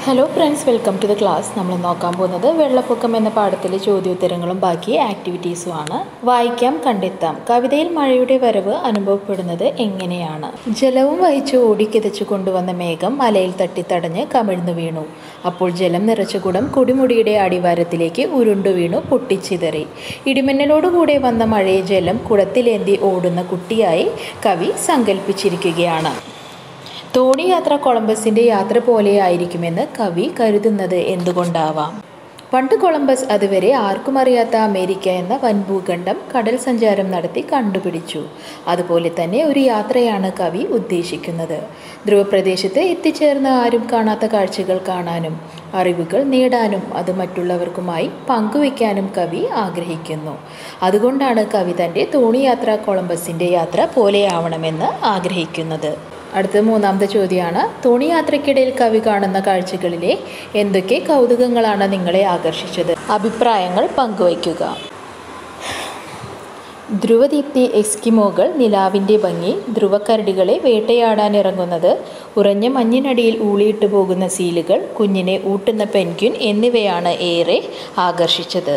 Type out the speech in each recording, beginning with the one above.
hello friends welcome to the class നമ്മൾ നോക്കാൻ പോകുന്നത് വെള്ളപ്പൊക്കം എന്ന പാഠത്തിലെ ചോദ്യോത്തരങ്ങളും ബാക്കി ആക്ടിവിറ്റീസുമാണ് വായിക്കാം കണ്ടെത്താം കവിതയിൽ മഴയുടെ വരവ് അനുഭവപ്പെടുന്നത് എങ്ങനെയാണ് ജലവും വഹിച്ച് ഓടിക്കിതച്ചു കൊണ്ടുവന്ന മേഘം മലയിൽ തട്ടിത്തടഞ്ഞ് കമിഴ്ന്നു വീണു അപ്പോൾ ജലം നിറച്ച കുടം കുടിമുടിയുടെ അടിവാരത്തിലേക്ക് ഉരുണ്ടു വീണു പൊട്ടിച്ചിതറി ഇടിമിന്നലോടുകൂടെ വന്ന മഴയെ ജലം കുടത്തിലേന്തി ഓടുന്ന കുട്ടിയായി കവി സങ്കല്പിച്ചിരിക്കുകയാണ് തോണി യാത്ര കൊളംബസിൻ്റെ യാത്ര പോലെയായിരിക്കുമെന്ന് കവി കരുതുന്നത് എന്തുകൊണ്ടാവാം പണ്ട് കൊളംബസ് അതുവരെ ആർക്കും അറിയാത്ത അമേരിക്ക എന്ന വൻഭൂഖണ്ഡം കടൽ സഞ്ചാരം നടത്തി കണ്ടുപിടിച്ചു അതുപോലെ തന്നെ ഒരു യാത്രയാണ് കവി ഉദ്ദേശിക്കുന്നത് ധ്രുവപ്രദേശത്ത് എത്തിച്ചേർന്ന ആരും കാണാത്ത കാഴ്ചകൾ കാണാനും അറിവുകൾ നേടാനും അത് മറ്റുള്ളവർക്കുമായി പങ്കുവയ്ക്കാനും കവി ആഗ്രഹിക്കുന്നു അതുകൊണ്ടാണ് കവി തൻ്റെ തോണിയാത്ര കൊളംബസിൻ്റെ യാത്ര പോലെയാവണമെന്ന് ആഗ്രഹിക്കുന്നത് അടുത്ത മൂന്നാമത്തെ ചോദ്യമാണ് തോണി യാത്രയ്ക്കിടയിൽ കവി കാണുന്ന കാഴ്ചകളിലെ എന്തൊക്കെ കൗതുകങ്ങളാണ് നിങ്ങളെ ആകർഷിച്ചത് അഭിപ്രായങ്ങൾ പങ്കുവയ്ക്കുക ധ്രുവദീപ്തി എസ്കിമോകൾ നിലാവിൻ്റെ ഭംഗി ധ്രുവക്കരടികളെ വേട്ടയാടാൻ ഇറങ്ങുന്നത് ഉറഞ്ഞ മഞ്ഞിനടിയിൽ ഊളിയിട്ട് പോകുന്ന സീലുകൾ കുഞ്ഞിനെ ഊട്ടുന്ന പെൻഗ്വിൻ എന്നിവയാണ് ഏറെ ആകർഷിച്ചത്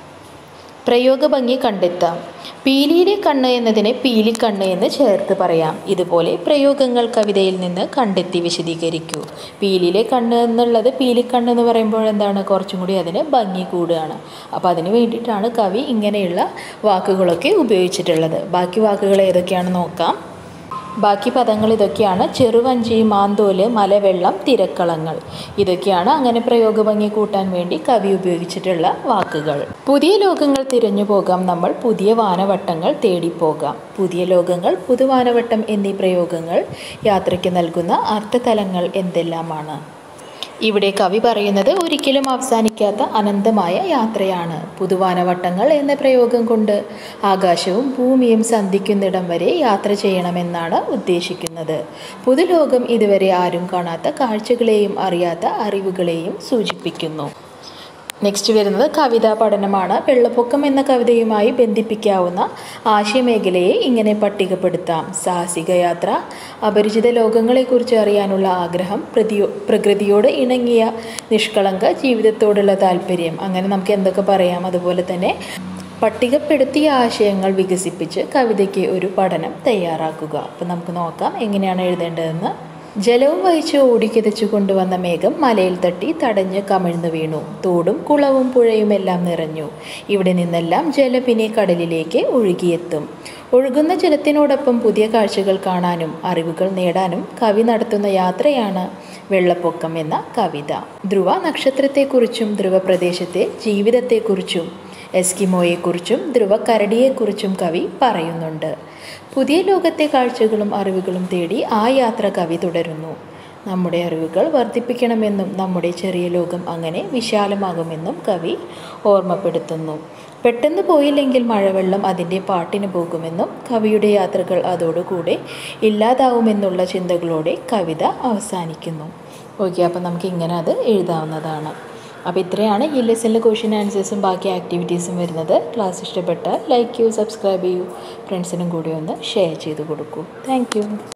പ്രയോഗഭംഗി കണ്ടെത്താം പീലിയിലെ കണ്ണ് എന്നതിനെ പീലിക്കണ്ണ് എന്ന് ചേർത്ത് പറയാം ഇതുപോലെ പ്രയോഗങ്ങൾ കവിതയിൽ നിന്ന് കണ്ടെത്തി വിശദീകരിക്കൂ പീലിയിലെ കണ്ണ് എന്നുള്ളത് പീലിക്കണ്ണ് എന്ന് പറയുമ്പോൾ എന്താണ് കുറച്ചും കൂടി അതിന് ഭംഗി കൂടുകയാണ് അപ്പോൾ അതിന് വേണ്ടിയിട്ടാണ് കവി ഇങ്ങനെയുള്ള വാക്കുകളൊക്കെ ഉപയോഗിച്ചിട്ടുള്ളത് ബാക്കി വാക്കുകൾ ഏതൊക്കെയാണെന്ന് നോക്കാം ബാക്കി പദങ്ങൾ ഇതൊക്കെയാണ് ചെറുവഞ്ചി മാന്തോല് മലവെള്ളം തിരക്കളങ്ങൾ ഇതൊക്കെയാണ് അങ്ങനെ പ്രയോഗഭംഗി കൂട്ടാൻ വേണ്ടി കവി ഉപയോഗിച്ചിട്ടുള്ള വാക്കുകൾ പുതിയ ലോകങ്ങൾ തിരഞ്ഞു പോകാം നമ്മൾ പുതിയ വാനവട്ടങ്ങൾ തേടിപ്പോകാം പുതിയ ലോകങ്ങൾ പുതുവാനവട്ടം എന്നീ പ്രയോഗങ്ങൾ യാത്രയ്ക്ക് നൽകുന്ന അർത്ഥതലങ്ങൾ എന്തെല്ലാമാണ് ഇവിടെ കവി പറയുന്നത് ഒരിക്കലും അവസാനിക്കാത്ത അനന്തമായ യാത്രയാണ് പുതുവാനവട്ടങ്ങൾ എന്ന പ്രയോഗം കൊണ്ട് ആകാശവും ഭൂമിയും സന്ധിക്കുന്നിടം വരെ യാത്ര ചെയ്യണമെന്നാണ് ഉദ്ദേശിക്കുന്നത് പുതുലോകം ഇതുവരെ ആരും കാണാത്ത കാഴ്ചകളെയും അറിയാത്ത അറിവുകളെയും സൂചിപ്പിക്കുന്നു നെക്സ്റ്റ് വരുന്നത് കവിതാ പഠനമാണ് വെള്ളപ്പൊക്കം എന്ന കവിതയുമായി ബന്ധിപ്പിക്കാവുന്ന ആശയമേഖലയെ ഇങ്ങനെ പട്ടികപ്പെടുത്താം സാഹസിക യാത്ര അപരിചിത ലോകങ്ങളെക്കുറിച്ച് അറിയാനുള്ള ആഗ്രഹം പ്രതിയോ പ്രകൃതിയോട് ഇണങ്ങിയ നിഷ്കളങ്ക ജീവിതത്തോടുള്ള താല്പര്യം അങ്ങനെ നമുക്ക് എന്തൊക്കെ പറയാം അതുപോലെ തന്നെ പട്ടികപ്പെടുത്തിയ ആശയങ്ങൾ വികസിപ്പിച്ച് കവിതയ്ക്ക് ഒരു പഠനം തയ്യാറാക്കുക അപ്പം നമുക്ക് നോക്കാം എങ്ങനെയാണ് എഴുതേണ്ടതെന്ന് ജലവും വഹിച്ച് ഓടിക്കിതച്ചു കൊണ്ടുവന്ന മേഘം മലയിൽ തട്ടി തടഞ്ഞ് കമിഴ്ന്നു വീണു തോടും കുളവും പുഴയും എല്ലാം നിറഞ്ഞു ഇവിടെ നിന്നെല്ലാം ജലപിനെ കടലിലേക്ക് ഒഴുകിയെത്തും ഒഴുകുന്ന ജലത്തിനോടൊപ്പം പുതിയ കാഴ്ചകൾ കാണാനും അറിവുകൾ നേടാനും കവി നടത്തുന്ന യാത്രയാണ് വെള്ളപ്പൊക്കം എന്ന കവിത ധ്രുവ നക്ഷത്രത്തെക്കുറിച്ചും ധ്രുവപ്രദേശത്തെ ജീവിതത്തെക്കുറിച്ചും എസ്കിമോയെക്കുറിച്ചും ധ്രുവക്കരടിയെക്കുറിച്ചും കവി പറയുന്നുണ്ട് പുതിയ ലോകത്തെ കാഴ്ചകളും അറിവുകളും തേടി ആ യാത്ര കവി തുടരുന്നു നമ്മുടെ അറിവുകൾ വർദ്ധിപ്പിക്കണമെന്നും നമ്മുടെ ചെറിയ ലോകം അങ്ങനെ വിശാലമാകുമെന്നും കവി ഓർമ്മപ്പെടുത്തുന്നു പെട്ടെന്ന് പോയില്ലെങ്കിൽ മഴവെള്ളം അതിൻ്റെ പാട്ടിന് പോകുമെന്നും കവിയുടെ യാത്രകൾ അതോടുകൂടെ ഇല്ലാതാവുമെന്നുള്ള ചിന്തകളോടെ കവിത അവസാനിക്കുന്നു ഓക്കെ അപ്പം നമുക്ക് ഇങ്ങനെ അത് എഴുതാവുന്നതാണ് അപ്പോൾ ഇത്രയാണ് ഈ ലെസണിലെ ക്വസ്റ്റ്യൻ ആൻസേഴ്സും ബാക്കി ആക്ടിവിറ്റീസും വരുന്നത് ക്ലാസ് ഇഷ്ടപ്പെട്ടാൽ ലൈക്ക് ചെയ്യൂ സബ്സ്ക്രൈബ് ചെയ്യൂ ഫ്രണ്ട്സിനും കൂടി ഒന്ന് ഷെയർ ചെയ്ത് കൊടുക്കൂ താങ്ക്